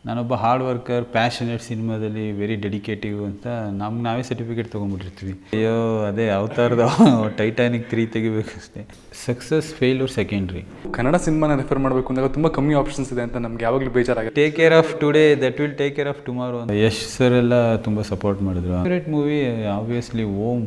ನಾನೊಬ್ಬ hard worker passionate ಸಿನಿಮಾದಲ್ಲಿ very dedicative ಅಂತ ನಮ್ಗೆ ನಾವೇ ಸರ್ಟಿಫಿಕೇಟ್ ತೊಗೊಂಡ್ಬಿಟ್ಟಿರ್ತೀವಿ ಅಯ್ಯೋ ಅದೇ ಅವತಾರದ ಟೈಟಾನಿಕ್ ತ್ರೀ ತೆಗಿಬೇಕಷ್ಟೇ ಸಕ್ಸಸ್ ಫೇಲ್ಯೂರ್ ಸೆಕೆಂಡ್ರಿ ಕನ್ನಡ ಸಿನಿಮಾನ ರೆಫರ್ ಮಾಡಬೇಕು ಅಂದಾಗ ತುಂಬ ಕಮ್ಮಿ ಆಪ್ಷನ್ಸ್ ಇದೆ ಅಂತ ನಮ್ಗೆ ಯಾವಾಗಲೂ ಬೇಜಾರಾಗುತ್ತೆ take care of today that will take care of tomorrow Yash sir ಎಲ್ಲ ತುಂಬ ಸಪೋರ್ಟ್ ಮಾಡಿದ್ರು favourite movie obviously Om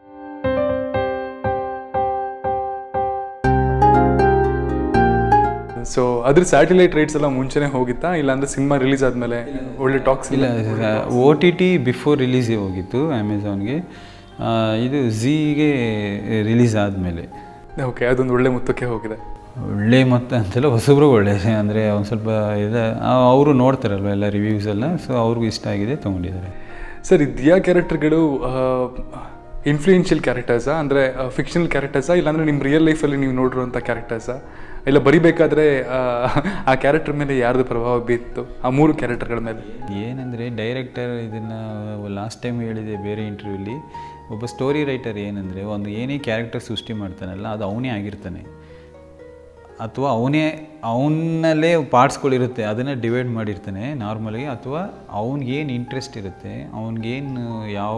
so ಅದ್ರ ಸ್ಯಾಟಲೈಟ್ ರೇಟ್ಸ್ ಎಲ್ಲ ಮುಂಚೆನೇ ಹೋಗಿತ್ತಾ ಇಲ್ಲಾಂದ್ರೆ ಸಿನಿಮಾ ರಿಲೀಸ್ ಆದಮೇಲೆ ಒಳ್ಳೆ ಟಾಕ್ಸ್ ಇಲ್ಲ ಓ ಟಿ ಟಿ ಬಿಫೋರ್ ರಿಲೀಸೇ ಹೋಗಿತ್ತು ಅಮೆಝಾನ್ಗೆ ಇದು ಝೀಗೆ ರಿಲೀಸ್ ಆದಮೇಲೆ ಓಕೆ ಅದೊಂದು ಒಳ್ಳೆ ಮೊತ್ತಕ್ಕೆ ಹೋಗಿದೆ ಒಳ್ಳೆ ಮೊತ್ತ ಅಂತೆಲ್ಲ ಹೊಸಬ್ರು ಒಳ್ಳೆ ಅಂದರೆ ಒಂದು ಸ್ವಲ್ಪ ಇದೆ ಅವರು ನೋಡ್ತಾರಲ್ವ ಎಲ್ಲ ರಿವ್ಯೂಸ್ ಎಲ್ಲ ಸೊ ಅವ್ರಿಗೂ ಇಷ್ಟ ಆಗಿದೆ ತೊಗೊಂಡಿದ್ದಾರೆ ಸರ್ ಈ ದಿಯಾ ಕ್ಯಾರೆಕ್ಟರ್ಗಳು ಇನ್ಫ್ಲೂಯೆನ್ಷಿಯಲ್ ಕ್ಯಾರೆಕ್ಟರ್ಸಾ ಅಂದರೆ ಫಿಕ್ಷನಲ್ ಕ್ಯಾರೆಕ್ಟರ್ಸಾ ಇಲ್ಲಾಂದರೆ ನಿಮ್ಮ ರಿಯಲ್ ಲೈಫಲ್ಲಿ ನೀವು ನೋಡಿರುವಂಥ ಕ್ಯಾರೆಕ್ಟರ್ಸಾ ಇಲ್ಲ ಬರಿಬೇಕಾದ್ರೆ ಆ, ಆ ಕ್ಯಾರೆಕ್ಟರ್ ಮೇಲೆ ಯಾರ್ದು ಪ್ರಭಾವ ಬೀತ್ತು ಆ ಮೂರು ಕ್ಯಾರೆಕ್ಟರ್ಗಳ ಮೇಲೆ ಏನಂದರೆ ಡೈರೆಕ್ಟರ್ ಇದನ್ನು ಲಾಸ್ಟ್ ಟೈಮ್ ಹೇಳಿದೆ ಬೇರೆ ಇಂಟರ್ವ್ಯೂಲಿ ಒಬ್ಬ ಸ್ಟೋರಿ ರೈಟರ್ ಏನಂದರೆ ಒಂದು ಏನೇ ಕ್ಯಾರೆಕ್ಟರ್ ಸೃಷ್ಟಿ ಮಾಡ್ತಾನಲ್ಲ ಅದು ಅವನೇ ಆಗಿರ್ತಾನೆ ಅಥವಾ ಅವನೇ ಅವನಲ್ಲೇ ಪಾರ್ಟ್ಸ್ಗಳಿರುತ್ತೆ ಅದನ್ನು ಡಿವೈಡ್ ಮಾಡಿರ್ತಾನೆ ನಾರ್ಮಲಾಗಿ ಅಥವಾ ಅವ್ನಿಗೇನು ಇಂಟ್ರೆಸ್ಟ್ ಇರುತ್ತೆ ಅವ್ನಿಗೇನು ಯಾವ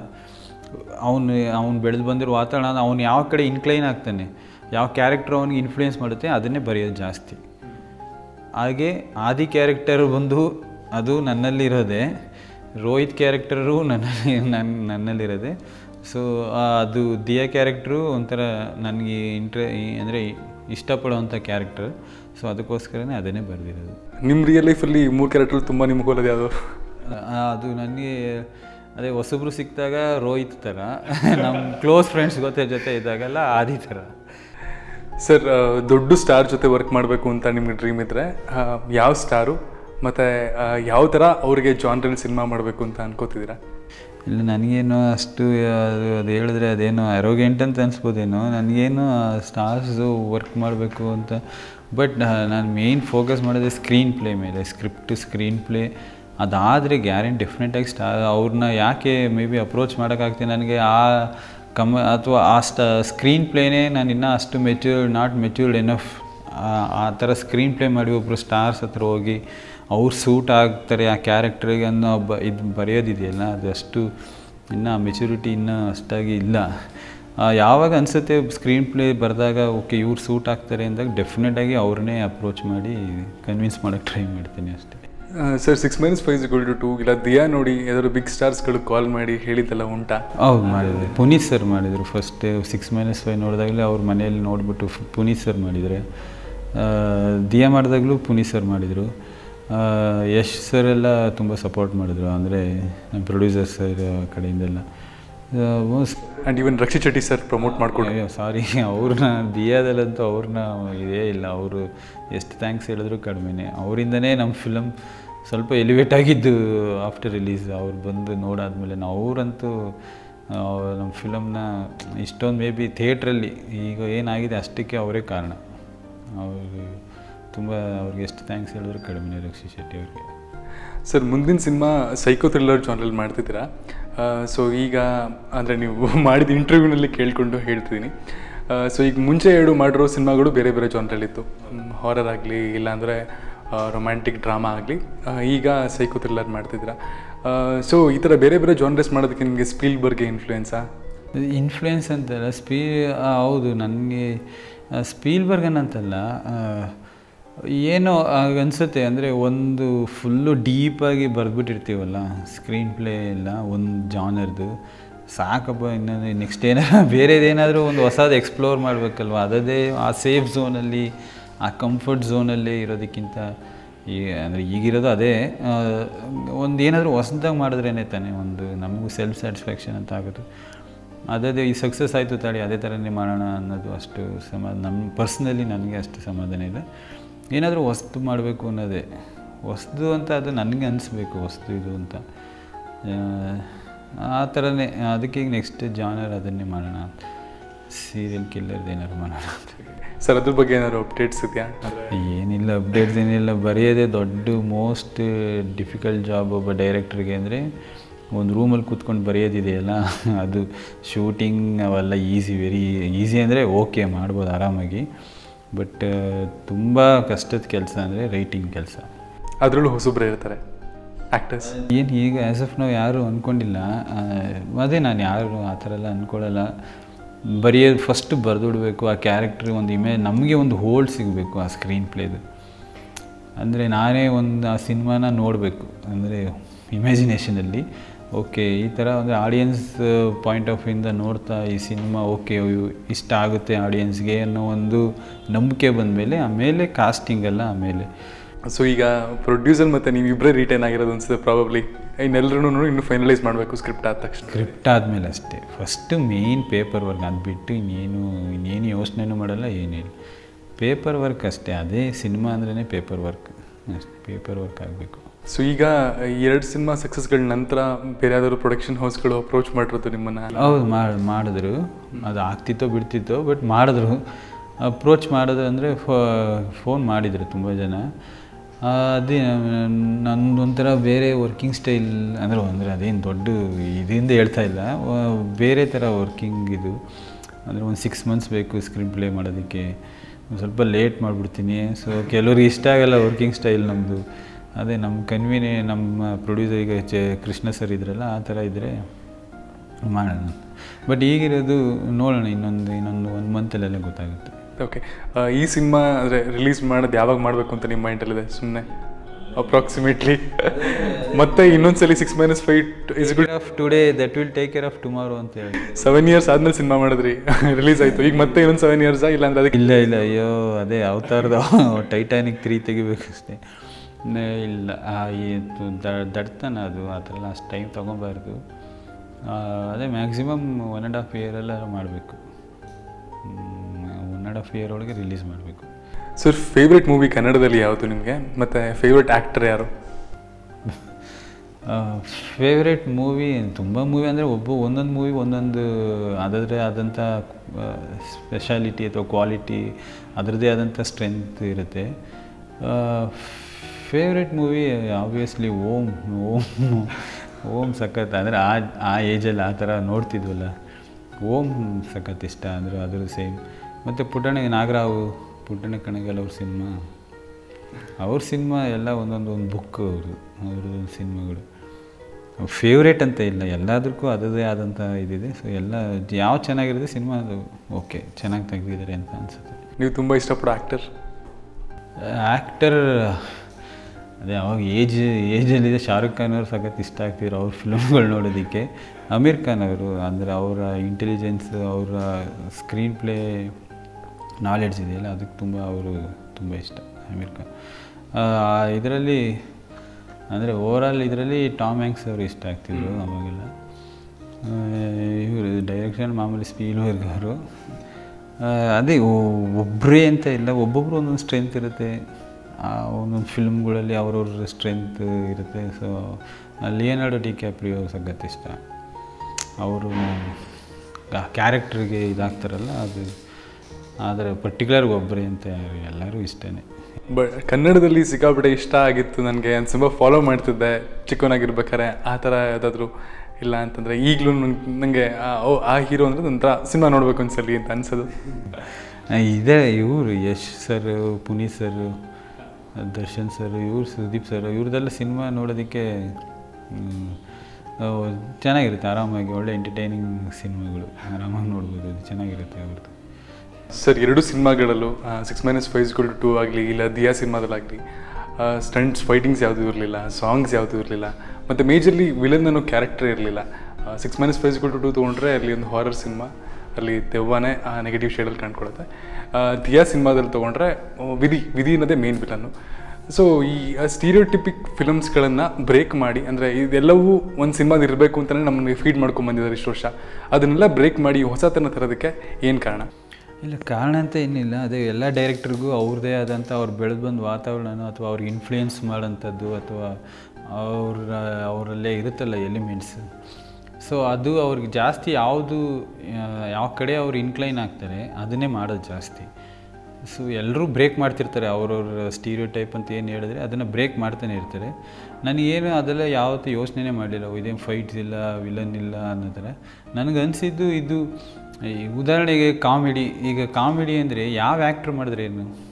ಅವನು ಅವ್ನು ಬೆಳೆದು ಬಂದಿರೋ ವಾತಾವರಣ ಅವ್ನು ಯಾವ ಕಡೆ ಇನ್ಕ್ಲೈನ್ ಆಗ್ತಾನೆ ಯಾವ ಕ್ಯಾರೆಕ್ಟರ್ ಅವ್ನಿಗೆ ಇನ್ಫ್ಲೂಯೆನ್ಸ್ ಮಾಡುತ್ತೆ ಅದನ್ನೇ ಬರೆಯೋದು ಜಾಸ್ತಿ ಹಾಗೆ ಆದಿ ಕ್ಯಾರೆಕ್ಟರ್ ಬಂದು ಅದು ನನ್ನಲ್ಲಿರೋದೆ ರೋಹಿತ್ ಕ್ಯಾರೆಕ್ಟರು ನನ್ನಲ್ಲಿ ನನ್ನ ನನ್ನಲ್ಲಿರೋದೆ ಸೊ ಅದು ದಿಯಾ ಕ್ಯಾರೆಕ್ಟ್ರು ಒಂಥರ ನನಗೆ ಇಂಟ್ರೆ ಅಂದರೆ ಇಷ್ಟಪಡುವಂಥ ಕ್ಯಾರೆಕ್ಟರ್ ಸೊ ಅದಕ್ಕೋಸ್ಕರನೇ ಅದನ್ನೇ ಬರೆದಿರೋದು ನಿಮ್ಮ ರಿಯಲ್ ಲೈಫಲ್ಲಿ ಮೂರು ಕ್ಯಾರೆಕ್ಟರ್ ತುಂಬ ನಿಮ್ಗೆ ಹೋಲೋದು ಯಾವುದು ಆ, ಅದು ನನಗೆ ಅದೇ ಹೊಸಬ್ರು ಸಿಕ್ಕಿದಾಗ ರೋಹಿತ್ ಥರ ನಮ್ಮ ಕ್ಲೋಸ್ ಫ್ರೆಂಡ್ಸ್ ಗೊತ್ತೇ ಜೊತೆ ಇದ್ದಾಗೆಲ್ಲ ಆದಿ ಥರ ಸರ್ ಆ, ದೊಡ್ಡ ಸ್ಟಾರ್ ಜೊತೆ ವರ್ಕ್ ಮಾಡಬೇಕು ಅಂತ ನಿಮ್ಗೆ ಡ್ರೀಮ್ ಇದ್ದರೆ ಯಾವ ಸ್ಟಾರು ಮತ್ತು ಯಾವ ಥರ ಅವ್ರಿಗೆ ಜಾನ್ರಲ್ಲಿ ಸಿನಿಮಾ ಮಾಡಬೇಕು ಅಂತ ಅನ್ಕೋತಿದ್ದೀರಾ ಇಲ್ಲ ನನಗೇನು ಅಷ್ಟು ಅದು ಅದು ಹೇಳಿದ್ರೆ ಅದೇನೋ ಅರೋಗೆಂಟ್ ಅಂತ ಅನ್ಸ್ಬೋದೇನೋ ನನಗೇನು ಸ್ಟಾರ್ಸು ವರ್ಕ್ ಮಾಡಬೇಕು ಅಂತ ಬಟ್ ನಾನು ಮೇಯ್ನ್ ಫೋಕಸ್ ಮಾಡೋದೇ ಸ್ಕ್ರೀನ್ ಪ್ಲೇ ಮೇಲೆ ಸ್ಕ್ರಿಪ್ಟ್ ಸ್ಕ್ರೀನ್ ಪ್ಲೇ ಅದಾದರೆ ಗ್ಯಾರಂಟಿ ಡೆಫಿನೆಟಾಗಿ ಸ್ಟಾ ಅವ್ರನ್ನ ಯಾಕೆ ಮೇ ಬಿ ಅಪ್ರೋಚ್ ಮಾಡೋಕ್ಕಾಗ್ತೀನಿ ನನಗೆ ಆ ಕಮ ಅಥವಾ ಆ ಸ್ಟ ಸ್ಕ್ರೀನ್ ಪ್ಲೇನೇ ನಾನು ಇನ್ನೂ ಅಷ್ಟು ಮೆಚ್ಯೂರ್ಡ್ ನಾಟ್ ಮೆಚ್ಯೂರ್ಡ್ ಎನಫ್ ಆ ಥರ ಸ್ಕ್ರೀನ್ ಪ್ಲೇ ಮಾಡಿ ಒಬ್ಬರು ಸ್ಟಾರ್ಸ್ ಹತ್ರ ಹೋಗಿ ಅವ್ರು ಸೂಟ್ ಆಗ್ತಾರೆ ಆ ಕ್ಯಾರೆಕ್ಟ್ರಿಗೆ ಅನ್ನೋ ಬ ಇದು ಬರೆಯೋದಿದೆಯಲ್ಲ ಅದು ಅಷ್ಟು ಇನ್ನೂ ಮೆಚುರಿಟಿ ಇನ್ನೂ ಅಷ್ಟಾಗಿ ಇಲ್ಲ ಆ, ಯಾವಾಗ ಅನಿಸುತ್ತೆ ಸ್ಕ್ರೀನ್ ಪ್ಲೇ ಬರೆದಾಗ ಓಕೆ ಇವ್ರು ಸೂಟ್ ಆಗ್ತಾರೆ ಅಂದಾಗ ಡೆಫಿನೆಟಾಗಿ ಅವ್ರನ್ನೇ ಅಪ್ರೋಚ್ ಮಾಡಿ ಕನ್ವಿನ್ಸ್ ಮಾಡೋಕ್ಕೆ ಟ್ರೈ ಮಾಡ್ತೀನಿ ಅಷ್ಟೇ sir six minus five gold two ಇಲ್ಲ ದಿಯಾ ನೋಡಿ ಯಾವ್ದಾದ್ರು ಬಿಗ್ ಸ್ಟಾರ್ಸ್ಗಳು ಕಾಲ್ ಮಾಡಿ ಹೇಳಿದ್ದೆಲ್ಲ ಉಂಟಾ ಹೌದು ಮಾಡಿದ್ರು ಪುನೀತ್ ಸರ್ ಮಾಡಿದರು ಫಸ್ಟ್ ಸಿಕ್ಸ್ ಮೈನಸ್ ಫೈವ್ ನೋಡಿದಾಗಲೇ ಅವ್ರ ಮನೆಯಲ್ಲಿ ನೋಡಿಬಿಟ್ಟು ಪುನೀತ್ ಸರ್ ಮಾಡಿದರೆ ದಿಯಾ ಮಾಡಿದಾಗಲೂ ಪುನೀತ್ ಸರ್ ಮಾಡಿದರು ಯಶ್ ಸರ್ ಎಲ್ಲ ತುಂಬ ಸಪೋರ್ಟ್ ಮಾಡಿದ್ರು ಅಂದರೆ ನಮ್ಮ ಪ್ರೊಡ್ಯೂಸರ್ ಸರ್ ಕಡೆಯಿಂದೆಲ್ಲ most and even Rakshit Shetty sir promote ಮಾಡ್ಕೊಂಡು ಅಯ್ಯೋ ಸಾರಿ ಅವ್ರನ್ನ ದಿಯಾದಲ್ಲಂತೂ ಅವ್ರನ್ನ ಇದೇ ಇಲ್ಲ ಅವರು ಎಷ್ಟು ಥ್ಯಾಂಕ್ಸ್ ಹೇಳಿದ್ರು ಕಡಿಮೆನೇ ಅವರಿಂದನೇ ನಮ್ಮ ಫಿಲಮ್ ಸ್ವಲ್ಪ ಎಲಿವೇಟ್ ಆಗಿದ್ದು ಆಫ್ಟರ್ ರಿಲೀಸ್ ಅವ್ರು ಬಂದು ನೋಡಾದ್ಮೇಲೆ ನಾವು ಅವರಂತೂ ನಮ್ಮ ಫಿಲಮ್ನ ಇಷ್ಟೊಂದು ಮೇ ಬಿ ಥಿಯೇಟ್ರಲ್ಲಿ ಈಗ ಏನಾಗಿದೆ ಅಷ್ಟಕ್ಕೆ ಅವರೇ ಕಾರಣ ಅವರು ತುಂಬ ಅವ್ರಿಗೆ ಎಷ್ಟು ಥ್ಯಾಂಕ್ಸ್ ಹೇಳಿದ್ರು ಕಡಿಮೆನೇ ರಕ್ಷಿತ್ ಶೆಟ್ಟಿ ಅವ್ರಿಗೆ ಸರ್ ಮುಂದಿನ ಸಿನಿಮಾ ಸೈಕೋ ಥ್ರಿಲ್ಲರ್ ಜಾನ್ರಲ್ಲಿ ಮಾಡ್ತಿದ್ದೀರಾ ಸೊ ಈಗ ಅಂದರೆ ನೀವು ಮಾಡಿದ ಇಂಟರ್ವ್ಯೂನಲ್ಲಿ ಕೇಳಿಕೊಂಡು ಹೇಳ್ತಿದ್ದೀನಿ ಸೊ ಈಗ ಮುಂಚೆ ಎರಡು ಮಾಡಿರೋ ಸಿನಿಮಾಗಳು ಬೇರೆ ಬೇರೆ ಜಾನ್ರಲ್ಲಿತ್ತು ಹಾರರ್ ಆಗಲಿ ಇಲ್ಲಾಂದರೆ ರೊಮ್ಯಾಂಟಿಕ್ ಡ್ರಾಮಾ ಆಗಲಿ ಈಗ ಸೈಕೋ ಥ್ರಿಲ್ಲರ್ ಮಾಡ್ತಿದ್ದೀರಾ ಸೊ ಈ ಥರ ಬೇರೆ ಬೇರೆ ಜಾನ್ರಸ್ ಮಾಡೋದಕ್ಕೆ ನಿಮಗೆ ಸ್ಪೀಲ್ ಬರ್ಗೆ ಇನ್ಫ್ಲೂಯೆನ್ಸಾ ಇನ್ಫ್ಲೂಯೆನ್ಸ್ ಅಂತಲ್ಲ ಸ್ಪೀ ಆ, ಹೌದು ನನಗೆ ಸ್ಪೀಲ್ಬರ್ಗನ್ ಅಂತಲ್ಲ ಆ, ಏನೋ ಆಗ ಅನಿಸುತ್ತೆ ಅಂದರೆ ಒಂದು ಫುಲ್ಲು ಡೀಪಾಗಿ ಬರೆದ್ಬಿಟ್ಟಿರ್ತೀವಲ್ಲ ಸ್ಕ್ರೀನ್ ಪ್ಲೇ ಎಲ್ಲ ಒಂದು ಜಾನರ್ದು ಸಾಕಪ್ಪ ಇನ್ನೊಂದು ನೆಕ್ಸ್ಟ್ ಏನಾದ್ರು ಬೇರೆದೇನಾದರೂ ಒಂದು ಹೊಸದು ಎಕ್ಸ್ಪ್ಲೋರ್ ಮಾಡಬೇಕಲ್ವ ಅದದೇ ಆ ಸೇಫ್ ಝೋನಲ್ಲಿ ಆ ಕಂಫರ್ಟ್ ಝೋನಲ್ಲೇ ಇರೋದಕ್ಕಿಂತ ಈ ಅಂದರೆ ಈಗಿರೋದು ಅದೇ ಒಂದು ಏನಾದರೂ ಹೊಸದಾಗಿ ಮಾಡಿದ್ರೇ ತಾನೇ ಒಂದು ನಮಗೂ ಸೆಲ್ಫ್ ಸ್ಯಾಟಿಸ್ಫ್ಯಾಕ್ಷನ್ ಅಂತ ಆಗೋದು ಅದೇ ಈ ಸಕ್ಸಸ್ ಆಯಿತು ತಾಳಿ ಅದೇ ಥರನೇ ಮಾಡೋಣ ಅನ್ನೋದು ಅಷ್ಟು ಸಮ ನಮ್ಮ ಪರ್ಸ್ನಲಿ ನನಗೆ ಅಷ್ಟು ಸಮಾಧಾನ ಇದೆ ಏನಾದರೂ ಹೊಸ್ದು ಮಾಡಬೇಕು ಅನ್ನೋದೇ ಹೊಸ್ದು ಅಂತ ಅದು ನನಗೆ ಅನಿಸ್ಬೇಕು ಹೊಸ್ದು ಇದು ಅಂತ ಆ, ಆ ಥರನೇ ಅದಕ್ಕೆ ಈಗ ನೆಕ್ಸ್ಟ್ ಜಾನರ್ ಅದನ್ನೇ ಮಾಡೋಣ ಸೀರಿಯಲ್ ಕಿಲ್ಲರ್ದು ಏನಾದ್ರು ಮಾಡೋಣ ಅಂತ ಸರ್ ಅದ್ರ ಬಗ್ಗೆ ಏನಾದ್ರು ಅಪ್ಡೇಟ್ಸ್ ಇದೆಯಾ ಏನಿಲ್ಲ ಅಪ್ಡೇಟ್ಸ್ ಏನಿಲ್ಲ ಬರೆಯೋದೇ ದೊಡ್ಡ ಮೋಸ್ಟ್ ಡಿಫಿಕಲ್ಟ್ ಜಾಬ್ ಒಬ್ಬ ಡೈರೆಕ್ಟ್ರಿಗೆ ಅಂದರೆ ಒಂದು ರೂಮಲ್ಲಿ ಕೂತ್ಕೊಂಡು ಬರೆಯೋದಿದೆಯಲ್ಲ ಅದು ಶೂಟಿಂಗ್ ಅವೆಲ್ಲ ಈಸಿ ವೆರಿ ಈಸಿ ಅಂದರೆ ಓಕೆ ಮಾಡ್ಬೋದು ಆರಾಮಾಗಿ ಬಟ್ ತುಂಬ ಕಷ್ಟದ ಕೆಲಸ ಅಂದರೆ ರೈಟಿಂಗ್ ಕೆಲಸ ಅದರಲ್ಲೂ ಹೊಸಬ್ರು ಇರ್ತಾರೆ ಆ್ಯಕ್ಟರ್ಸ್ ಏನು ಈಗ ಆ್ಯಸ್ ಆಫ್ ನಾವು ಯಾರು ಅಂದ್ಕೊಂಡಿಲ್ಲ ಆ, ಅದೇ ನಾನು ಯಾರು ಆ ಥರ ಎಲ್ಲ ಅಂದ್ಕೊಳ್ಳಲ್ಲ ಬರೆಯೋದು ಫಸ್ಟ್ ಬರೆದುಬಿಡ್ಬೇಕು ಆ ಕ್ಯಾರೆಕ್ಟ್ರ್ ಒಂದು ಇಮೇಜ್ ನಮಗೆ ಒಂದು ಹೋಲ್ಡ್ ಸಿಗಬೇಕು ಆ ಸ್ಕ್ರೀನ್ ಪ್ಲೇದು ಅಂದರೆ ನಾನೇ ಒಂದು ಆ ಸಿನಿಮಾನ ನೋಡಬೇಕು ಅಂದರೆ ಇಮ್ಯಾಜಿನೇಷನಲ್ಲಿ ಓಕೆ ಈ ಥರ ಅಂದರೆ ಆಡಿಯನ್ಸ್ ಪಾಯಿಂಟ್ ಆಫ್ ಇಂದ ನೋಡ್ತಾ ಈ ಸಿನಿಮಾ ಓಕೆ ಇಷ್ಟ ಆಗುತ್ತೆ ಆಡಿಯನ್ಸ್ಗೆ ಅನ್ನೋ ಒಂದು ನಂಬಿಕೆ ಬಂದಮೇಲೆ ಆಮೇಲೆ ಕಾಸ್ಟಿಂಗ್ ಎಲ್ಲ ಆಮೇಲೆ ಸೊ ಈಗ ಪ್ರೊಡ್ಯೂಸರ್ ಮತ್ತು ನೀವು ಇಬ್ಬರೇ ರಿಟರ್ನ್ ಆಗಿರೋದು ಅನ್ಸುತ್ತೆ ಪ್ರಾಬಬ್ಲಿ ಇನ್ನೆಲ್ಲರೂ ಇನ್ನು ಫೈನಲೈಸ್ ಮಾಡಬೇಕು ಸ್ಕ್ರಿಪ್ಟ್ ಆದ ತಕ್ಷಣ ಸ್ಕ್ರಿಪ್ಟ್ ಆದಮೇಲೆ ಅಷ್ಟೇ ಫಸ್ಟು ಮೇಯ್ನ್ ಪೇಪರ್ ವರ್ಕ್ ಅದು ಬಿಟ್ಟು ಇನ್ನೇನು ಇನ್ನೇನು ಯೋಚನೆನೂ ಮಾಡಲ್ಲ ಏನಿಲ್ಲ ಪೇಪರ್ ವರ್ಕ್ ಅಷ್ಟೇ ಅದೇ ಸಿನಿಮಾ ಅಂದ್ರೇ ಪೇಪರ್ ವರ್ಕ್ ಅಷ್ಟೇ ಪೇಪರ್ ವರ್ಕ್ ಆಗಬೇಕು ಸೊ ಈಗ ಎರಡು ಸಿನಿಮಾ ಸಕ್ಸಸ್ಗಳ ನಂತರ ಬೇರೆ ಯಾವ್ದಾದ್ರು ಪ್ರೊಡಕ್ಷನ್ ಹೌಸ್ಗಳು ಅಪ್ರೋಚ್ ಮಾಡಿರೋದು ನಿಮ್ಮನ್ನು ಹೌದು ಮಾಡಿ ಮಾಡಿದ್ರು ಅದು ಆಗ್ತಿತ್ತೋ ಬಿಡ್ತಿತ್ತೋ ಬಟ್ ಮಾಡಿದ್ರು ಅಪ್ರೋಚ್ ಮಾಡೋದು ಅಂದರೆ ಫೋನ್ ಮಾಡಿದರು ತುಂಬ ಜನ ಆ, ಅದೇ ನಂದು ಒಂಥರ ಬೇರೆ ವರ್ಕಿಂಗ್ ಸ್ಟೈಲ್ ಅಂದರೆ ಅಂದರೆ ಅದೇನು ದೊಡ್ಡ ಇದರಿಂದ ಹೇಳ್ತಾ ಇಲ್ಲ ವ- ಬೇರೆ ಥರ ವರ್ಕಿಂಗ್ ಇದು ಅಂದರೆ ಒಂದು ಸಿಕ್ಸ್ ಮಂತ್ಸ್ ಬೇಕು ಸ್ಕ್ರೀನ್ ಪ್ಲೇ ಮಾಡೋದಕ್ಕೆ ಒಂದು ಸ್ವಲ್ಪ ಲೇಟ್ ಮಾಡಿಬಿಡ್ತೀನಿ ಸೊ ಕೆಲವ್ರಿಗೆ ಇಷ್ಟ ಆಗಲ್ಲ ವರ್ಕಿಂಗ್ ಸ್ಟೈಲ್ ನಮ್ಮದು ಅದೇ ನಮ್ಮ ಕನ್ವಿನಿ ನಮ್ಮ ಪ್ರೊಡ್ಯೂಸರ್ ಈಗ ಚೆ ಕೃಷ್ಣ ಸರ್ ಇದ್ರಲ್ಲ ಆ ಥರ ಇದ್ದರೆ ಮಾಡೋಣ ಬಟ್ ಈಗಿರೋದು ನೋಡೋಣ ಇನ್ನೊಂದು ಇನ್ನೊಂದು ಒಂದು ಮಂತಲ್ಲೆಲ್ಲ ಗೊತ್ತಾಗುತ್ತೆ ಓಕೆ ಈ ಸಿನಿಮಾ ಅಂದರೆ ರಿಲೀಸ್ ಮಾಡೋದು ಯಾವಾಗ ಮಾಡಬೇಕು ಅಂತ ನಿಮ್ಮ ಮೈಂಡಲ್ಲಿದೆ ಸುಮ್ಮನೆ ಅಪ್ರಾಕ್ಸಿಮೇಟ್ಲಿ ಮತ್ತೆ ಇನ್ನೊಂದ್ಸಲಿ six minus five is good of today that will take care of tomorrow ಅಂತ ಹೇಳಿ ಸೆವೆನ್ ಇಯರ್ಸ್ ಆದ್ಮೇಲೆ ಸಿನಿಮಾ ಮಾಡಿದ್ರಿ ರಿಲೀಸ್ ಆಯಿತು ಈಗ ಮತ್ತೆ ಇನ್ನೊಂದು ಸೆವೆನ್ ಇಯರ್ಸಾ ಇಲ್ಲ ಅಂದ್ರೆ ಅದಕ್ಕೆ ಇಲ್ಲ ಇಲ್ಲ ಅಯ್ಯೋ ಅದೇ ಅವತಾರದ ಟೈಟಾನಿಕ್ ತ್ರೀ ತೆಗಿಬೇಕಷ್ಟೇ ನೆ- ಇಲ್ಲ ಆ, ಈ ತು- ದ- ದಡ್ತನ ಅದು ಆ ಥರ ಎಲ್ಲ ಅಷ್ಟು ಟೈಮ್ ತೊಗೊಬಾರ್ದು ಅದೇ ಮ್ಯಾಕ್ಸಿಮಮ್ ಒನ್ ಆ್ಯಂಡ್ ಹಾಫ್ ಇಯರೆಲ್ಲ ಮಾಡಬೇಕು ಒನ್ ಆ್ಯಂಡ್ ಹಾಫ್ ಇಯರ್ ಒಳಗೆ ರಿಲೀಸ್ ಮಾಡಬೇಕು ಸರ್ ಫೇವ್ರೆಟ್ ಮೂವಿ ಕನ್ನಡದಲ್ಲಿ ಯಾವುದು ನಿಮಗೆ ಮತ್ತು ಫೇವ್ರೆಟ್ ಆ್ಯಕ್ಟರ್ ಯಾರು ಫೇವ್ರೆಟ್ ಮೂವಿ ತುಂಬ ಮೂವಿ ಅಂದರೆ ಒಬ್ಬ ಒಂದೊಂದು ಮೂವಿ ಒಂದೊಂದು ಅದರದೇ ಆದಂಥ ಸ್ಪೆಷಾಲಿಟಿ ಅಥವಾ ಕ್ವಾಲಿಟಿ ಅದರದ್ದೇ ಆದಂಥ ಸ್ಟ್ರೆಂತ್ ಇರುತ್ತೆ favourite movie obviously Om Om Om ಸಖತ್ ಅಂದರೆ ಆ ಆ ಏಜಲ್ಲಿ ಆ ಥರ ನೋಡ್ತಿದ್ವಲ್ಲ ಓಮ್ ಸಖತ್ ಇಷ್ಟ ಅಂದರೆ ಅದ್ರ ಸೇಮ್ ಮತ್ತು ಪುಟ್ಟಣ ನಾಗರಾವು ಪುಟ್ಟಣ ಕಣಗಲ್ ಅವ್ರ ಸಿನಿಮಾ ಅವ್ರ ಸಿನಿಮಾ ಎಲ್ಲ ಒಂದೊಂದು ಒಂದು ಬುಕ್ ಅವರು ಅವ್ರದ್ದು ಸಿನಿಮಾಗಳು ಫೇವ್ರೇಟ್ ಅಂತ ಇಲ್ಲ ಎಲ್ಲದಕ್ಕೂ ಅದರದೇ ಆದಂಥ ಇದಿದೆ ಸೊ ಎಲ್ಲ ಯಾವ ಚೆನ್ನಾಗಿರುತ್ತೆ ಸಿನಿಮಾ ಅದು ಓಕೆ ಚೆನ್ನಾಗಿ ತೆಗೆದಿದ್ದಾರೆ ಅಂತ ಅನಿಸುತ್ತೆ ನೀವು ತುಂಬ ಇಷ್ಟಪಡೋ ಆ್ಯಕ್ಟರ್ ಆ್ಯಕ್ಟರ್ ಅದೇ ಅವಾಗ ಏಜ್ ಏಜಲ್ಲಿದೆ ಶಾರುಖ್ ಖಾನ್ ಅವರು ಸಖತ್ ಇಷ್ಟ ಆಗ್ತಿದ್ರು ಅವ್ರ ಫಿಲ್ಮ್ಗಳು ನೋಡೋದಕ್ಕೆ ಅಮೀರ್ ಖಾನ್ ಅವರು ಅಂದರೆ ಅವರ ಇಂಟೆಲಿಜೆನ್ಸ್ ಅವರ ಸ್ಕ್ರೀನ್ ಪ್ಲೇ ನಾಲೆಡ್ಜ್ ಇದೆಯಲ್ಲ ಅದಕ್ಕೆ ತುಂಬ ಅವರು ತುಂಬ ಇಷ್ಟ ಅಮೀರ್ ಖಾನ್ ಇದರಲ್ಲಿ ಅಂದರೆ ಓವರಾಲ್ ಇದರಲ್ಲಿ ಟಾಮ್ ಹ್ಯಾಂಕ್ಸ್ ಅವರು ಇಷ್ಟ ಆಗ್ತಿದ್ರು ಅವಾಗೆಲ್ಲ ಇವರು ಡೈರೆಕ್ಷನ್ ಮಾಮೂಲಿ ಸ್ಪೀಲ್ವರ್ಗ್ ಅವರು ಆ, ಅದೇ ಒ- ಒಬ್ಬರೇ ಅಂತ ಇಲ್ಲ ಒಬ್ಬೊಬ್ಬರು ಒಂದೊಂದು ಸ್ಟ್ರೆಂತ್ ಇರುತ್ತೆ ಆ ಒಂದೊಂದು ಫಿಲ್ಮ್ಗಳಲ್ಲಿ ಅವ್ರವ್ರ ಸ್ಟ್ರೆಂತ್ ಇರುತ್ತೆ ಸೊ ಲಿಯನಾರ್ಡೋ ಡಿ ಕ್ಯಾಪ್ರಿಯೋ ಸಖತ್ ಇಷ್ಟ ಅವರು ಕ್ಯಾರೆಕ್ಟ್ರಿಗೆ ಇದಾಗ್ತಾರಲ್ಲ ಅದು ಆದರೆ ಪರ್ಟಿಕ್ಯುಲರ್ ಒಬ್ಬರೇ ಅಂತ ಎಲ್ಲರೂ ಇಷ್ಟನೇ ಬಟ್ ಕನ್ನಡದಲ್ಲಿ ಸಿಕ್ಕಾಪಟ್ಟೆ ಇಷ್ಟ ಆಗಿತ್ತು ನನಗೆ ನಾನು ತುಂಬ ಫಾಲೋ ಮಾಡ್ತಿದ್ದೆ ಚಿಕ್ಕವನಾಗಿರ್ಬೇಕಾರೆ ಆ ಥರ ಯಾವುದಾದ್ರೂ ಇಲ್ಲ ಅಂತಂದರೆ ಈಗಲೂ ನನಗೆ ಆ ಹೀರೋ ಅಂದರೆ ಒಂಥರ ಸಿನಿಮಾ ನೋಡ್ಬೇಕು ಅನ್ಸಲಿ ಅಂತ ಅನ್ಸೋದು ಆ, ಇದೆ ಇವರು Yash sir Puneeth sir Darshan sir ಇವ್ರು ಸುದೀಪ್ ಸರ್ ಇವ್ರದ್ದೆಲ್ಲ ಸಿನಿಮಾ ನೋಡೋದಕ್ಕೆ ಮ್, ಆ, ಚೆನ್ನಾಗಿರುತ್ತೆ ಆರಾಮಾಗಿ ಒಳ್ಳೆ ಎಂಟರ್ಟೈನಿಂಗ್ ಸಿನಿಮಾಗಳು ಆರಾಮಾಗಿ ನೋಡ್ಬೋದು ಅದು ಚೆನ್ನಾಗಿರುತ್ತೆ ಅವ್ರದ್ದು ಸರ್ ಎರಡು ಸಿನಿಮಾಗಳಲ್ಲೂ six minus five school two ಆಗಲಿ ಇಲ್ಲ ದಿಯಾ ಸಿನಿಮಾದಲ್ಲಾಗಲಿ ಸ್ಟಂಟ್ಸ್ ಫೈಟಿಂಗ್ಸ್ ಯಾವುದೂ ಇರಲಿಲ್ಲ ಸಾಂಗ್ಸ್ ಯಾವುದೂ ಇರಲಿಲ್ಲ ಮತ್ತು ಮೇಜರ್ಲಿ ವಿಲನ್ ಅನ್ನೋ ಕ್ಯಾರೆಕ್ಟರ್ ಇರಲಿಲ್ಲ six minus five school two ತೊಗೊಂಡ್ರೆ ಅಲ್ಲಿ ಒಂದು ಹಾರರ್ ಸಿನಿಮಾ ಅಲ್ಲಿ ದೆವ್ವನೇ ನೆಗೆಟಿವ್ ಶೇಡಲ್ಲಿ ಕಾಣ್ಕೊಳುತ್ತೆ ಆ, ದಿಯಾ ಸಿನಿಮಾದಲ್ಲಿ ತೊಗೊಂಡ್ರೆ ಆ, ವಿಧಿ ವಿಧಿ ಅನ್ನೋದೇ ಮೇನ್ ವಿಲನ್ನು ಸೊ ಈ ಸ್ಟೀರಿಯೋಟಿಪಿಕ್ ಫಿಲಮ್ಸ್ಗಳನ್ನು ಬ್ರೇಕ್ ಮಾಡಿ ಅಂದರೆ ಇದೆಲ್ಲವೂ ಒಂದು ಸಿನಿಮಾದ ಇರಬೇಕು ಅಂತಲೇ ನಮ್ಮನ್ನು ಫೀಡ್ ಮಾಡ್ಕೊಂಬಂದಿದ್ದಾರೆ ಇಷ್ಟು ವರ್ಷ ಅದನ್ನೆಲ್ಲ ಬ್ರೇಕ್ ಮಾಡಿ ಹೊಸತನ ತರೋದಕ್ಕೆ ಏನು ಕಾರಣ ಇಲ್ಲ ಕಾರಣ ಅಂತ ಏನಿಲ್ಲ ಅದೇ ಎಲ್ಲ ಡೈರೆಕ್ಟ್ರಿಗೂ ಅವ್ರದ್ದೇ ಆದಂಥ ಅವ್ರು ಬೆಳೆದು ಬಂದ ವಾತಾವರಣನೋ ಅಥವಾ ಅವ್ರಿಗೆ ಇನ್ಫ್ಲೂಯೆನ್ಸ್ ಮಾಡೋಂಥದ್ದು ಅಥವಾ ಅವ್ರ ಅವರಲ್ಲೇ ಇರುತ್ತಲ್ಲ ಎಲಿಮೆಂಟ್ಸ್ ಸೊ ಅದು ಅವ್ರಿಗೆ ಜಾಸ್ತಿ ಯಾವುದು ಯಾವ ಕಡೆ ಅವ್ರು ಇನ್ಕ್ಲೈನ್ ಆಗ್ತಾರೆ ಅದನ್ನೇ ಮಾಡೋದು ಜಾಸ್ತಿ ಸೊ ಎಲ್ಲರೂ ಬ್ರೇಕ್ ಮಾಡ್ತಿರ್ತಾರೆ ಅವ್ರವ್ರ ಸ್ಟೀರಿಯೋ ಟೈಪ್ ಅಂತ ಏನು ಹೇಳಿದ್ರೆ ಅದನ್ನು ಬ್ರೇಕ್ ಮಾಡ್ತಾನೆ ಇರ್ತಾರೆ ನನಗೇನು ಅದೆಲ್ಲ ಯಾವತ್ತೂ ಯೋಚನೆ ಮಾಡಲಿಲ್ಲ ಇದೇನು ಫೈಟ್ಸ್ ಇಲ್ಲ ವಿಲನ್ ಇಲ್ಲ ಅನ್ನೋ ಥರ ನನಗೆ ಅನಿಸಿದ್ದು ಇದು ಈ ಉದಾಹರಣೆಗೆ ಕಾಮಿಡಿ ಈಗ ಕಾಮಿಡಿ ಅಂದರೆ ಯಾವ ಆ್ಯಕ್ಟ್ರ್ ಮಾಡಿದ್ರೆ ಏನು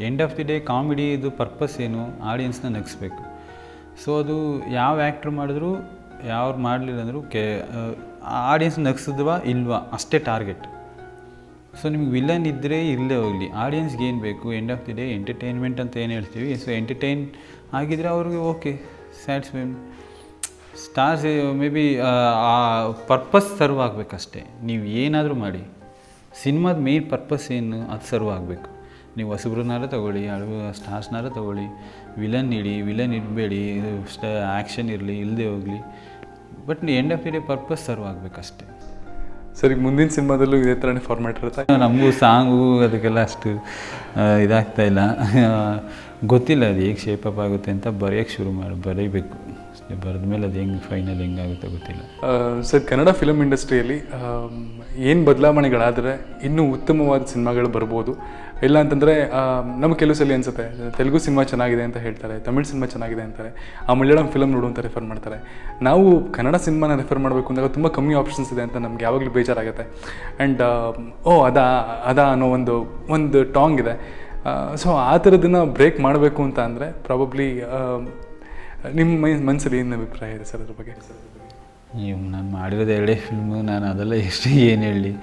ಎಂಡ್ ಆಫ್ ದಿ ಡೇ ಕಾಮಿಡಿದು ಪರ್ಪಸ್ ಏನು ಆಡಿಯನ್ಸ್ನ ನಗಿಸ್ಬೇಕು ಸೊ ಅದು ಯಾವ ಆ್ಯಕ್ಟ್ರ್ ಮಾಡಿದ್ರು ಯಾವ್ರು ಮಾಡಲಿಲ್ಲ ಅಂದರೂ ಕೆ ಆಡಿಯನ್ಸ್ ನಗಿಸಿದ್ವಾ ಇಲ್ವಾ ಅಷ್ಟೇ ಟಾರ್ಗೆಟ್ ಸೊ ನಿಮ್ಗೆ ವಿಲನ್ ಇದ್ದರೆ ಇಲ್ಲೇ ಹೋಗಲಿ ಆಡಿಯನ್ಸ್ಗೆ ಏನು ಬೇಕು end of the day entertainment ಅಂತ ಏನು ಹೇಳ್ತೀವಿ ಸೊ ಎಂಟರ್ಟೈನ್ ಆಗಿದ್ರೆ ಅವ್ರಿಗೆ okay satisfy stars maybe ಆ ಪರ್ಪಸ್ ಸರ್ವ್ ಆಗಬೇಕಷ್ಟೇ ನೀವು ಏನಾದರೂ ಮಾಡಿ ಸಿನಿಮಾದ ಮೇನ್ ಪರ್ಪಸ್ ಏನು ಅದು ಸರ್ವ್ ಆಗಬೇಕು ನೀವು ಹೊಸಬ್ರನ್ನಾರ ತಗೊಳ್ಳಿ ಅಳು ಸ್ಟಾರ್ಸ್ನಾರ ತಗೊಳ್ಳಿ ವಿಲನ್ ಇಡಿ ವಿಲನ್ ಇಡಬೇಡಿ ಇದು ಸ್ಟ ಆ್ಯಕ್ಷನ್ ಇರಲಿ ಇಲ್ಲದೆ ಹೋಗಲಿ but end of the day purpose serve ಆಗಬೇಕಷ್ಟೇ ಸರ್ ಈಗ ಮುಂದಿನ ಸಿನಿಮಾದಲ್ಲೂ ಇದೇ ಥರನೇ ಫಾರ್ಮ್ಯಾಟ್ ಇರುತ್ತೆ ನಮಗೂ ಸಾಂಗು ಅದಕ್ಕೆಲ್ಲ ಅಷ್ಟು ಆ, ಇದಾಗ್ತಾ ಇಲ್ಲ ಗೊತ್ತಿಲ್ಲ ಅದು ಹೇಗೆ ಶೇಪ್ ಅಪ್ ಆಗುತ್ತೆ ಅಂತ ಬರೆಯೋಕ್ಕೆ ಶುರು ಮಾಡಿ ಬರೀಬೇಕು ಅಷ್ಟೇ ಬರೆದ ಮೇಲೆ ಅದು ಹೆಂಗೆ ಫೈನಲ್ ಹೆಂಗಾಗುತ್ತೆ ಗೊತ್ತಿಲ್ಲ ಸರ್ ಕನ್ನಡ ಫಿಲಮ್ ಇಂಡಸ್ಟ್ರಿಯಲ್ಲಿ ಏನು ಬದಲಾವಣೆಗಳಾದರೆ ಇನ್ನೂ ಉತ್ತಮವಾದ ಸಿನಿಮಾಗಳು ಬರ್ಬೋದು ಇಲ್ಲ ಅಂತಂದರೆ ನಮ್ಗೆ ಕೆಲವು ಸಲ ಅನಿಸುತ್ತೆ ತೆಲುಗು ಸಿನಿಮಾ ಚೆನ್ನಾಗಿದೆ ಅಂತ ಹೇಳ್ತಾರೆ ತಮಿಳ್ ಸಿನಿಮಾ ಚೆನ್ನಾಗಿದೆ ಅಂತಾರೆ ಆ ಮಲಯಾಳಂ ಫಿಲಮ್ ನೋಡು ಅಂತ ರೆಫರ್ ಮಾಡ್ತಾರೆ ನಾವು ಕನ್ನಡ ಸಿನಿಮಾನ ರೆಫರ್ ಮಾಡಬೇಕು ಅಂದಾಗ ತುಂಬ ಕಮ್ಮಿ ಆಪ್ಷನ್ಸ್ ಇದೆ ಅಂತ ನಮ್ಗೆ ಯಾವಾಗಲೂ ಬೇಜಾರಾಗುತ್ತೆ ಆ್ಯಂಡ್ ಓ ಅದಾ ಅದಾ ಅನ್ನೋ ಒಂದು ಒಂದು ಟಾಂಗ್ ಇದೆ ಸೊ ಆ ಥರದನ್ನ ಬ್ರೇಕ್ ಮಾಡಬೇಕು ಅಂತ ಅಂದರೆ ಪ್ರಾಬಬ್ಲಿ ನಿಮ್ಮ ಮೈ ಮನಸ್ಸಲ್ಲಿ ಏನು ಅಭಿಪ್ರಾಯ ಇದೆ ಸರ್ ಅದ್ರ ಬಗ್ಗೆ ನೀವು ನಾನು ಮಾಡಿರೋದು ಎರಡೇ ಫಿಲ್ಮು ನಾನು ಅದೆಲ್ಲ ಎಷ್ಟು ಏನು ಹೇಳಿ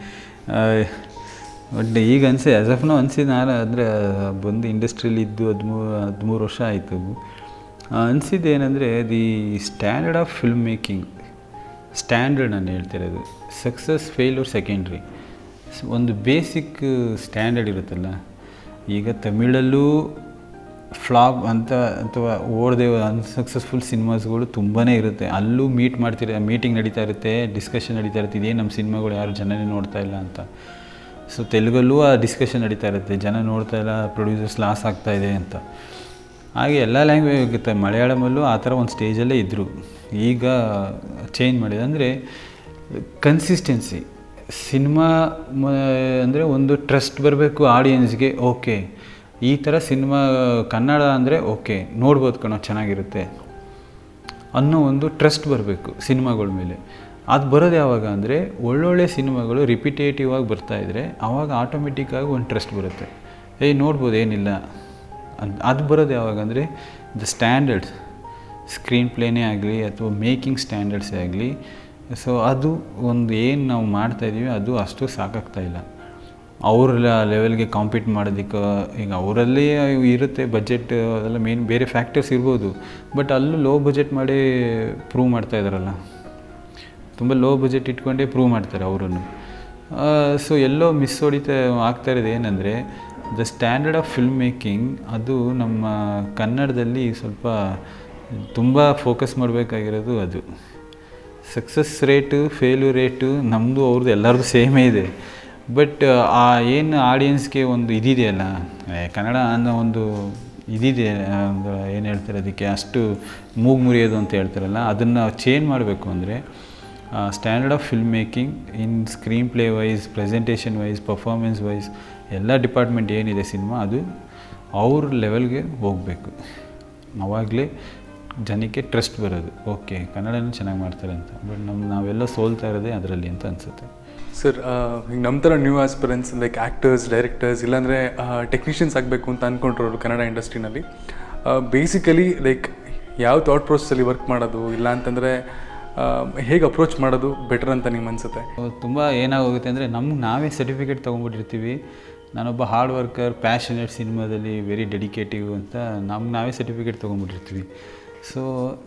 ಬಟ್ ಈಗ ಅನಿಸಿ ಆಸ್ ಆಫ್ ನೋ ಅನಿಸಿದ್ದು ನಾನು ಅಂದರೆ ಬಂದು ಇಂಡಸ್ಟ್ರಿಯಲ್ಲಿ ಇದ್ದು ಹದಿಮೂರು ಹದಿಮೂರು ವರ್ಷ ಆಯಿತು ಅನಿಸಿದ್ದು ಏನಂದರೆ the standard of film making standard ನಾನು ಹೇಳ್ತಿರೋದು ಸಕ್ಸಸ್ ಫೇಲ್ಯೂರ್ ಸೆಕೆಂಡ್ರಿ ಒಂದು ಬೇಸಿಕ್ ಸ್ಟ್ಯಾಂಡರ್ಡ್ ಇರುತ್ತಲ್ಲ ಈಗ ತಮಿಳಲ್ಲೂ ಫ್ಲಾಪ್ ಅಂತ ಅಥವಾ ಓಡದೆ ಅನ್ಸಕ್ಸಸ್ಫುಲ್ ಸಿನಿಮಾಸ್ಗಳು ತುಂಬಾ ಇರುತ್ತೆ ಅಲ್ಲೂ ಮೀಟ್ ಮಾಡ್ತಿರ ಮೀಟಿಂಗ್ ನಡೀತಾ ಇರುತ್ತೆ ಡಿಸ್ಕಷನ್ ನಡೀತಾ ಇರುತ್ತೆ ಇದೇ ನಮ್ಮ ಸಿನಿಮಾಗಳು ಯಾರು ಜನನೇ ನೋಡ್ತಾ ಇಲ್ಲ ಅಂತ ಸೊ ತೆಲುಗಲ್ಲೂ ಆ ಡಿಸ್ಕಷನ್ ನಡೀತಾ ಇರುತ್ತೆ ಜನ ನೋಡ್ತಾ ಇಲ್ಲ ಪ್ರೊಡ್ಯೂಸರ್ಸ್ ಲಾಸ್ ಆಗ್ತಾ ಇದೆ ಅಂತ ಹಾಗೆ ಎಲ್ಲ ಲ್ಯಾಂಗ್ವೇಜ್ ಇರುತ್ತೆ ಮಲಯಾಳಮಲ್ಲೂ ಆ ಥರ ಒಂದು ಸ್ಟೇಜಲ್ಲೇ ಇದ್ದರು ಈಗ ಚೇಂಜ್ ಮಾಡಿದೆ ಅಂದರೆ ಕನ್ಸಿಸ್ಟೆನ್ಸಿ ಸಿನಿಮಾ ಅಂದರೆ ಒಂದು ಟ್ರಸ್ಟ್ ಬರಬೇಕು ಆಡಿಯನ್ಸ್ಗೆ ಓಕೆ ಈ ಥರ ಸಿನಿಮಾ ಕನ್ನಡ ಅಂದರೆ ಓಕೆ ನೋಡ್ಬೋದು ಕಣೋ ಚೆನ್ನಾಗಿರುತ್ತೆ ಅನ್ನೋ ಒಂದು ಟ್ರಸ್ಟ್ ಬರಬೇಕು ಸಿನಿಮಾಗಳ ಮೇಲೆ ಅದು ಬರೋದು ಯಾವಾಗ ಅಂದರೆ ಒಳ್ಳೊಳ್ಳೆ ಸಿನಿಮಾಗಳು ರಿಪಿಟೇಟಿವ್ ಆಗಿ ಬರ್ತಾಯಿದ್ರೆ ಆವಾಗ ಆಟೋಮೆಟಿಕ್ಕಾಗಿ ಒಂದು ಟ್ರಸ್ಟ್ ಬರುತ್ತೆ ಏಯ್ ನೋಡ್ಬೋದು ಏನಿಲ್ಲ ಅಂತ ಅದು ಬರೋದು ಯಾವಾಗ ಅಂದರೆ ದ ಸ್ಟ್ಯಾಂಡರ್ಡ್ಸ್ ಸ್ಕ್ರೀನ್ ಪ್ಲೇನೇ ಆಗಲಿ ಅಥವಾ ಮೇಕಿಂಗ್ ಸ್ಟ್ಯಾಂಡರ್ಡ್ಸೇ ಆಗಲಿ ಸೊ ಅದು ಒಂದು ಏನು ನಾವು ಮಾಡ್ತಾಯಿದ್ದೀವಿ ಅದು ಅಷ್ಟು ಸಾಕಾಗ್ತಾ ಇಲ್ಲ ಅವ್ರ ಲೆವೆಲ್ಗೆ ಕಾಂಪೀಟ್ ಮಾಡೋದಕ್ಕೆ ಈಗ ಅವರಲ್ಲಿ ಇರುತ್ತೆ ಬಜೆಟ್ ಅದೆಲ್ಲ ಮೇನ್ ಬೇರೆ ಫ್ಯಾಕ್ಟರ್ಸ್ ಇರ್ಬೋದು ಬಟ್ ಅಲ್ಲೂ ಲೋ ಬಜೆಟ್ ಮಾಡಿ ಪ್ರೂವ್ ಮಾಡ್ತಾ ಇದ್ದಾರಲ್ಲ ತುಂಬ ಲೋ ಬಜೆಟ್ ಇಟ್ಕೊಂಡೇ ಪ್ರೂವ್ ಮಾಡ್ತಾರೆ ಅವರನ್ನು ಸೊ ಎಲ್ಲೋ ಮಿಸ್ ಹೊಡಿತಾ ಆಗ್ತಾ ಇರೋದು ಏನಂದರೆ the standard of film making ಅದು ನಮ್ಮ ಕನ್ನಡದಲ್ಲಿ ಸ್ವಲ್ಪ ತುಂಬ ಫೋಕಸ್ ಮಾಡಬೇಕಾಗಿರೋದು ಅದು ಸಕ್ಸಸ್ ರೇಟು ಫೇಲ್ಯೂರ್ ರೇಟು ನಮ್ಮದು ಅವ್ರದ್ದು ಎಲ್ಲರದ್ದು ಸೇಮೇ ಇದೆ ಬಟ್ ಆ ಏನು ಆಡಿಯನ್ಸ್ಗೆ ಒಂದು ಇದಿದೆಯಲ್ಲ ಏ, ಕನ್ನಡ ಅನ್ನೋ ಒಂದು ಇದಿದೆ ಏನು ಹೇಳ್ತಾರೆ ಅದಕ್ಕೆ ಅಷ್ಟು ಮೂಗು ಮುರಿಯೋದು ಅಂತ ಹೇಳ್ತಾರಲ್ಲ ಅದನ್ನು ಚೇಂಜ್ ಮಾಡಬೇಕು ಅಂದರೆ standard of film making in screenplay wise presentation wise performance wise ಎಲ್ಲ ಡಿಪಾರ್ಟ್ಮೆಂಟ್ ಏನಿದೆ ಸಿನಿಮಾ ಅದು ಅವ್ರ ಲೆವೆಲ್ಗೆ ಹೋಗಬೇಕು ಆವಾಗಲೇ ಜನಕ್ಕೆ ಟ್ರಸ್ಟ್ ಬರೋದು ಓಕೆ ಕನ್ನಡನೂ ಚೆನ್ನಾಗಿ ಮಾಡ್ತಾರೆ ಅಂತ ಬಟ್ ನಮ್ಮ ನಾವೆಲ್ಲ ಸೋಲ್ತಾ ಇರೋದೇ ಅದರಲ್ಲಿ ಅಂತ ಅನಿಸುತ್ತೆ ಸರ್ ಈಗ ನಮ್ಮ ಥರ new aspirants like actors directors ಇಲ್ಲಾಂದರೆ ಟೆಕ್ನಿಷಿಯನ್ಸ್ ಆಗಬೇಕು ಅಂತ ಅಂದ್ಕೊಂಡಿರೋರು ಕನ್ನಡ ಇಂಡಸ್ಟ್ರಿನಲ್ಲಿ ಬೇಸಿಕಲಿ ಲೈಕ್ ಯಾವ ಥಾಟ್ ಪ್ರೋಸೆಸ್ಸಲ್ಲಿ ವರ್ಕ್ ಮಾಡೋದು ಇಲ್ಲ ಅಂತಂದರೆ ಹೇಗೆ ಅಪ್ರೋಚ್ ಮಾಡೋದು ಬೆಟರ್ ಅಂತ ನಿಮ್ಗೆ ಅನಿಸುತ್ತೆ ತುಂಬ ಏನಾಗೋಗುತ್ತೆ ಅಂದರೆ ನಮ್ಗೆ ನಾವೇ ಸರ್ಟಿಫಿಕೇಟ್ ತೊಗೊಂಡ್ಬಿಟ್ಟಿರ್ತೀವಿ ನಾನೊಬ್ಬ ಹಾರ್ಡ್ ವರ್ಕರ್ ಪ್ಯಾಷನೇಟ್ ಸಿನಿಮಾದಲ್ಲಿ ವೆರಿ ಡೆಡಿಕೇಟಿವ್ ಅಂತ ನಮ್ಗೆ ನಾವೇ ಸರ್ಟಿಫಿಕೇಟ್ ತೊಗೊಂಡ್ಬಿಟ್ಟಿರ್ತೀವಿ ಸೊ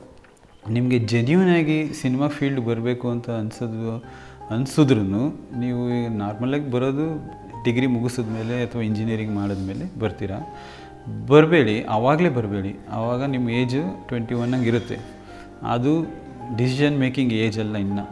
ನಿಮಗೆ ಜೆನ್ಯೂನಾಗಿ ಸಿನಿಮಾ ಫೀಲ್ಡ್ ಬರಬೇಕು ಅಂತ ಅನ್ಸೋದು ಅನ್ಸಿದ್ರು ನೀವು ನಾರ್ಮಲಾಗಿ ಬರೋದು ಡಿಗ್ರಿ ಮುಗಿಸಿದ ಮೇಲೆ ಅಥವಾ ಇಂಜಿನಿಯರಿಂಗ್ ಮಾಡಿದ್ಮೇಲೆ ಬರ್ತೀರಾ ಬರಬೇಡಿ ಆವಾಗಲೇ ಬರಬೇಡಿ ಆವಾಗ ನಿಮ್ಮ ಏಜು ಟ್ವೆಂಟಿ ಒನ್ನಂಗೆ ಇರುತ್ತೆ ಅದು ಡಿಸಿಷನ್ ಮೇಕಿಂಗ್ ಏಜ್ ಅಲ್ಲ ಇನ್ನು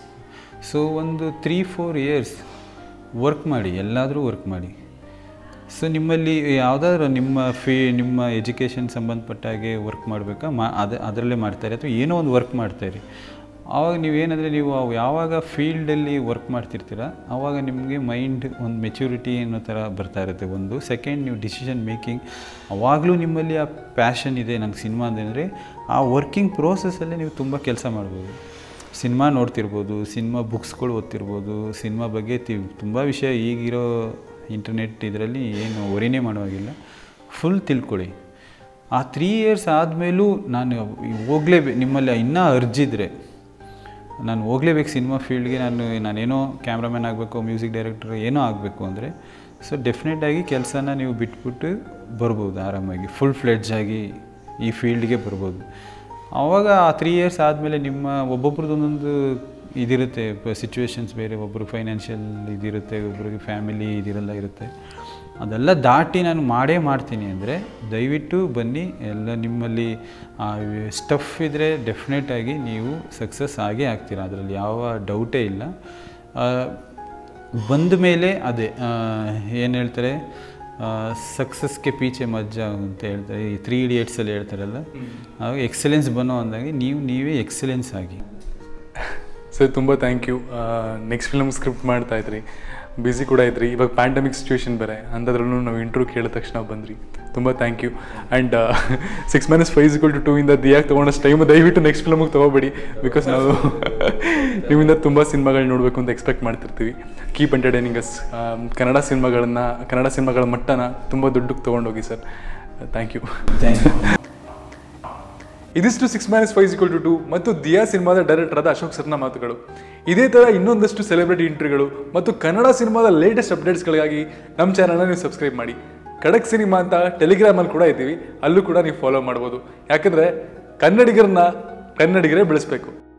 ಸೊ ಒಂದು ತ್ರೀ ಫೋರ್ ಇಯರ್ಸ್ ವರ್ಕ್ ಮಾಡಿ ಎಲ್ಲಾದರೂ ವರ್ಕ್ ಮಾಡಿ ಸೊ ನಿಮ್ಮಲ್ಲಿ ಯಾವುದಾದ್ರು ನಿಮ್ಮ ಫೀ ನಿಮ್ಮ ಎಜುಕೇಷನ್ ಸಂಬಂಧಪಟ್ಟ ಹಾಗೆ ವರ್ಕ್ ಮಾಡಬೇಕಾ ಮಾ ಅದು ಅದರಲ್ಲೇ ಮಾಡ್ತಾರೆ ಅಥವಾ ಏನೋ ಒಂದು ವರ್ಕ್ ಮಾಡ್ತಾಯಿರಿ ಆವಾಗ ನೀವೇನಂದರೆ ನೀವು ಅವು ಯಾವಾಗ ಫೀಲ್ಡಲ್ಲಿ ವರ್ಕ್ ಮಾಡ್ತಿರ್ತೀರ ಆವಾಗ ನಿಮಗೆ ಮೈಂಡ್ ಒಂದು ಮೆಚ್ಯೂರಿಟಿ ಅನ್ನೋ ಥರ ಬರ್ತಾ ಇರುತ್ತೆ ಒಂದು ಸೆಕೆಂಡ್ ನೀವು ಡಿಸಿಷನ್ ಮೇಕಿಂಗ್ ಅವಾಗಲೂ ನಿಮ್ಮಲ್ಲಿ ಆ ಪ್ಯಾಷನ್ ಇದೆ ನಂಗೆ ಸಿನಿಮಾ ಅಂದರೆ ಆ ವರ್ಕಿಂಗ್ ಪ್ರೋಸೆಸ್ಸಲ್ಲೇ ನೀವು ತುಂಬ ಕೆಲಸ ಮಾಡ್ಬೋದು ಸಿನಿಮಾ ನೋಡ್ತಿರ್ಬೋದು ಸಿನಿಮಾ ಬುಕ್ಸ್ಗಳು ಓದ್ತಿರ್ಬೋದು ಸಿನಿಮಾ ಬಗ್ಗೆ ತಿ ತುಂಬ ವಿಷಯ ಈಗಿರೋ ಇಂಟರ್ನೆಟ್ ಇದರಲ್ಲಿ ಏನು ವರಿನೇ ಮಾಡುವಾಗಿಲ್ಲ ಫುಲ್ ತಿಳ್ಕೊಳ್ಳಿ ಆ ತ್ರೀ ಇಯರ್ಸ್ ಆದಮೇಲೂ ನಾನು ಹೋಗ್ಲೇಬೇಕು ನಿಮ್ಮಲ್ಲಿ ಇನ್ನೂ ಅರ್ಜಿದ್ರೆ ನಾನು ಹೋಗ್ಲೇಬೇಕು ಸಿನಿಮಾ ಫೀಲ್ಡ್ಗೆ ನಾನು ನಾನೇನೋ ಕ್ಯಾಮ್ರಾಮ್ಯಾನ್ ಆಗಬೇಕು ಮ್ಯೂಸಿಕ್ ಡೈರೆಕ್ಟರ್ ಏನೋ ಆಗಬೇಕು ಅಂದರೆ ಸೊ ಡೆಫಿನೆಟಾಗಿ ಕೆಲಸನ ನೀವು ಬಿಟ್ಬಿಟ್ಟು ಬರ್ಬೋದು ಆರಾಮಾಗಿ ಫುಲ್ ಫ್ಲೆಡ್ಜ್ ಆಗಿ ಈ ಫೀಲ್ಡ್ಗೆ ಬರ್ಬೋದು ಆವಾಗ ಆ ತ್ರೀ ಇಯರ್ಸ್ ಆದಮೇಲೆ ನಿಮ್ಮ ಒಬ್ಬೊಬ್ರದ್ದು ಒಂದೊಂದು ಇದಿರುತ್ತೆ ಸಿಚುವೇಶನ್ಸ್ ಬೇರೆ ಒಬ್ಬರು ಫೈನಾನ್ಷಿಯಲ್ ಇದಿರುತ್ತೆ ಒಬ್ರಿಗೆ ಫ್ಯಾಮಿಲಿ ಇದಿರೆಲ್ಲ ಇರುತ್ತೆ ಅದೆಲ್ಲ ದಾಟಿ ನಾನು ಮಾಡೇ ಮಾಡ್ತೀನಿ ಅಂದರೆ ದಯವಿಟ್ಟು ಬನ್ನಿ ಎಲ್ಲ ನಿಮ್ಮಲ್ಲಿ ಸ್ಟಫ್ ಇದ್ದರೆ ಡೆಫಿನೆಟಾಗಿ ನೀವು ಸಕ್ಸಸ್ ಆಗೇ ಆಗ್ತೀರಾ ಅದರಲ್ಲಿ ಯಾವ ಡೌಟೇ ಇಲ್ಲ ಆ, ಬಂದ ಮೇಲೆ ಅದೇ ಏನು ಹೇಳ್ತಾರೆ ಸಕ್ಸಸ್ಗೆ ಪೀಚೆ ಮಜ್ಜ ಅಂತ ಹೇಳ್ತಾರೆ ಈ ತ್ರೀ ಇಡಿಯಟ್ಸಲ್ಲಿ ಹೇಳ್ತಾರಲ್ಲ ಆವಾಗ ಎಕ್ಸಲೆನ್ಸ್ ಬನ್ನೋ ಅಂದಾಗೆ ನೀವು ನೀವೇ ಎಕ್ಸಲೆನ್ಸ್ ಆಗಿ ಸರ್ ತುಂಬ thank you next film script ಮಾಡ್ತಾ ಇದ್ರಿ ಬ್ಯುಸಿ ಕೂಡ ಇದ್ರಿ ಇವಾಗ ಪ್ಯಾಂಡಮಿಕ್ ಸಿಚುವೇಶನ್ ಬೇರೆ ಅಂಥದ್ರಲ್ಲೂ ನಾವು ಇಂಟ್ರ್ಯೂ ಕೇಳಿದ ತಕ್ಷಣ ಬಂದ್ರಿ ತುಂಬ thank you and six minus five equal to two ಇಂದ ದಿಯಾಗಿ ತೊಗೊಂಡಷ್ಟು ಟೈಮ್ ದಯವಿಟ್ಟು ನೆಕ್ಸ್ಟ್ ಫಿಲ್ಮಿಗೆ ತೊಗೋಬೇಡಿ ಬಿಕಾಸ್ ನಾವು ನಿಮ್ಮಿಂದ ತುಂಬ ಸಿನಿಮಾಗಳು ನೋಡಬೇಕು ಅಂತ ಎಕ್ಸ್ಪೆಕ್ಟ್ ಮಾಡ್ತಿರ್ತೀವಿ ಕೀಪ್ ಎಂಟರ್ಟೈನಿಂಗ್ ಅಸ್ ಕನ್ನಡ ಸಿನಿಮಾಗಳನ್ನು ಕನ್ನಡ ಸಿನಿಮಾಗಳ ಮಟ್ಟನ ತುಂಬ ದುಡ್ಡಿಗೆ ತೊಗೊಂಡೋಗಿ sir thank you thank you ಇದಿಷ್ಟು six minus five equal to two ಮತ್ತು ದಿಯಾ ಸಿನಿಮಾದ ಡೈರೆಕ್ಟರ್ ಆದ ಅಶೋಕ್ ಸರ್ನ ಮಾತುಗಳು ಇದೇ ಥರ ಇನ್ನೊಂದಷ್ಟು ಸೆಲೆಬ್ರಿಟಿ ಇಂಟರ್ವ್ಯೂಗಳು ಮತ್ತು ಕನ್ನಡ ಸಿನಿಮಾದ ಲೇಟೆಸ್ಟ್ ಅಪ್ಡೇಟ್ಸ್ಗಳಿಗಾಗಿ ನಮ್ಮ ಚಾನಲ್ನ ನೀವು ಸಬ್ಸ್ಕ್ರೈಬ್ ಮಾಡಿ ಖಡಕ್ ಸಿನಿಮಾ ಅಂತ ಟೆಲಿಗ್ರಾಮಲ್ಲಿ ಕೂಡ ಇದ್ದೀವಿ ಅಲ್ಲೂ ಕೂಡ ನೀವು ಫಾಲೋ ಮಾಡ್ಬೋದು ಯಾಕಂದರೆ ಕನ್ನಡಿಗರನ್ನ ಕನ್ನಡಿಗರೇ ಬೆಳೆಸಬೇಕು